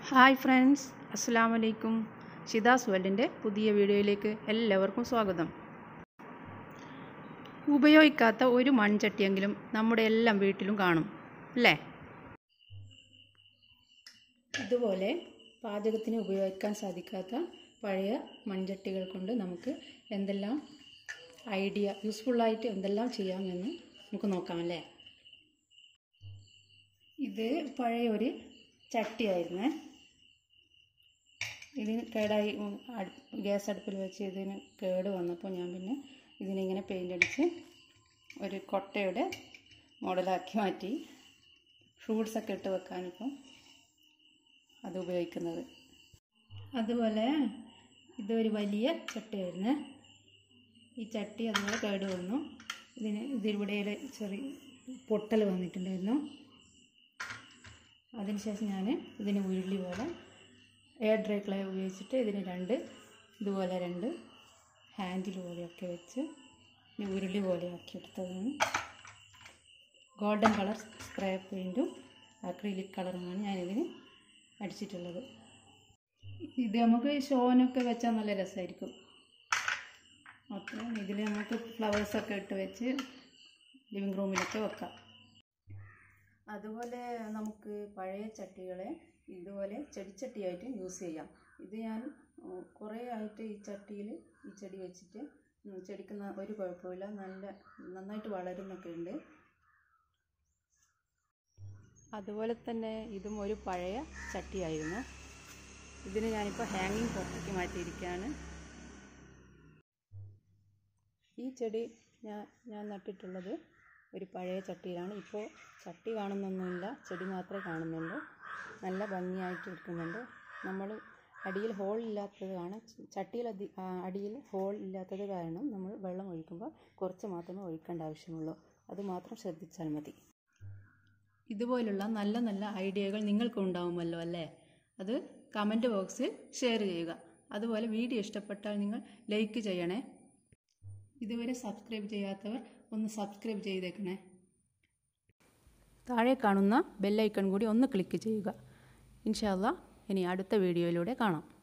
hi friends അസ്സാം വലൈക്കും ഷിദാസ് വേൾഡിൻ്റെ പുതിയ വീഡിയോയിലേക്ക് എല്ലാവർക്കും സ്വാഗതം ഉപയോഗിക്കാത്ത ഒരു മൺചട്ടിയെങ്കിലും നമ്മുടെ എല്ലാം വീട്ടിലും കാണും അല്ലേ ഇതുപോലെ പാചകത്തിന് ഉപയോഗിക്കാൻ സാധിക്കാത്ത പഴയ മൺചട്ടികൾ കൊണ്ട് നമുക്ക് എന്തെല്ലാം ഐഡിയ യൂസ്ഫുള്ളായിട്ട് എന്തെല്ലാം ചെയ്യാമെന്ന് നമുക്ക് നോക്കാമല്ലേ ഇത് പഴയ ഒരു ചട്ടിയായിരുന്നേ ഇതിന് കേടായി ഉം, അടു- ഗ്യാസ് അടുപ്പിൽ വെച്ച് ഇതിന് കേട് വന്നപ്പോൾ ഞാൻ പിന്നെ ഇതിനിങ്ങനെ പെയിൻ്റ് അടിച്ച് ഒരു കൊട്ടയുടെ മോഡലാക്കി മാറ്റി ഫ്രൂട്ട്സൊക്കെ ഇട്ട് വെക്കാനിപ്പം അത് ഉപയോഗിക്കുന്നത് അതുപോലെ ഇതൊരു വലിയ ചട്ടിയായിരുന്നേ ഈ ചട്ടി അതുപോലെ കേട് വന്നു ഇതിന് ഇതിവിടെ ചെറിയ പൊട്ടൽ വന്നിട്ടുണ്ടായിരുന്നു അതിനുശേഷം ഞാൻ ഇതിന് ഉരുളി പോലെ എയർ ഡ്രൈ ക്ലേ ഉപയോഗിച്ചിട്ട് ഇതിന് രണ്ട് ഇതുപോലെ രണ്ട് ഹാൻഡിൽ പോലെയൊക്കെ വെച്ച് ഇനി ഉരുളി പോലെ ആക്കിയെടുത്തതാണ് ഗോൾഡൻ കളർ സ്പ്രേ പെയിൻറ്റും അക്രിലിക് കളറുമാണ് ഞാനിതിന് അടിച്ചിട്ടുള്ളത് ഇത് നമുക്ക് ഷോനൊക്കെ വെച്ചാൽ നല്ല രസമായിരിക്കും അപ്പോൾ ഇതിൽ നമുക്ക് ഫ്ലവേഴ്സൊക്കെ ഇട്ട് വെച്ച് ലിവിങ് റൂമിലൊക്കെ വെക്കാം അതുപോലെ നമുക്ക് പഴയ ചട്ടികളെ ഇതുപോലെ ചെടിച്ചട്ടിയായിട്ട് യൂസ് ചെയ്യാം ഇത് ഞാൻ ഉം, കുറേ ആയിട്ട് ഈ ചട്ടിയിൽ ഈ ചെടി വെച്ചിട്ട് ഉം, ചെടിക്ക് ന- ഒരു കുഴപ്പമില്ല നല്ല നന്നായിട്ട് വളരുന്നൊക്കെ ഉണ്ട് അതുപോലെ തന്നെ ഇതും ഒരു പഴയ ചട്ടിയായിരുന്നു ഇതിന് ഞാനിപ്പോൾ ഹാങ്ങിങ് പുറത്തേക്ക് മാറ്റിയിരിക്കുകയാണ് ഈ ചെടി ഞാൻ ഞാൻ നട്ടിട്ടുള്ളത് ഒരു പഴയ ചട്ടിയിലാണ് ഇപ്പോൾ ചട്ടി കാണുന്നൊന്നുമില്ല ചെടി മാത്രമേ കാണുന്നുള്ളൂ നല്ല ഭംഗിയായിട്ട് ഇരിക്കുന്നുണ്ട് നമ്മൾ അടിയിൽ ഹോൾ ഇല്ലാത്തത് കാരണം ചട്ടിയിൽ അതി ആ, അടിയിൽ ഹോൾ ഇല്ലാത്തത് കാരണം നമ്മൾ വെള്ളം ഒഴിക്കുമ്പോൾ കുറച്ച് മാത്രമേ ഒഴിക്കേണ്ട ആവശ്യമുള്ളൂ അത് മാത്രം ശ്രദ്ധിച്ചാൽ മതി ഇതുപോലുള്ള നല്ല നല്ല ഐഡിയകൾ നിങ്ങൾക്ക് ഉണ്ടാവുമല്ലോ അല്ലേ അത് കമൻറ്റ് ബോക്സിൽ ഷെയർ ചെയ്യുക അതുപോലെ വീഡിയോ ഇഷ്ടപ്പെട്ടാൽ നിങ്ങൾ ലൈക്ക് ചെയ്യണേ ഇതുവരെ സബ്സ്ക്രൈബ് ചെയ്യാത്തവർ ഒന്ന് സബ്സ്ക്രൈബ് ചെയ്തേക്കണേ താഴെ കാണുന്ന ബെല്ലൈക്കൺ കൂടി ഒന്ന് ക്ലിക്ക് ചെയ്യുക ഇൻഷാല്ല ഇനി അടുത്ത വീഡിയോയിലൂടെ കാണാം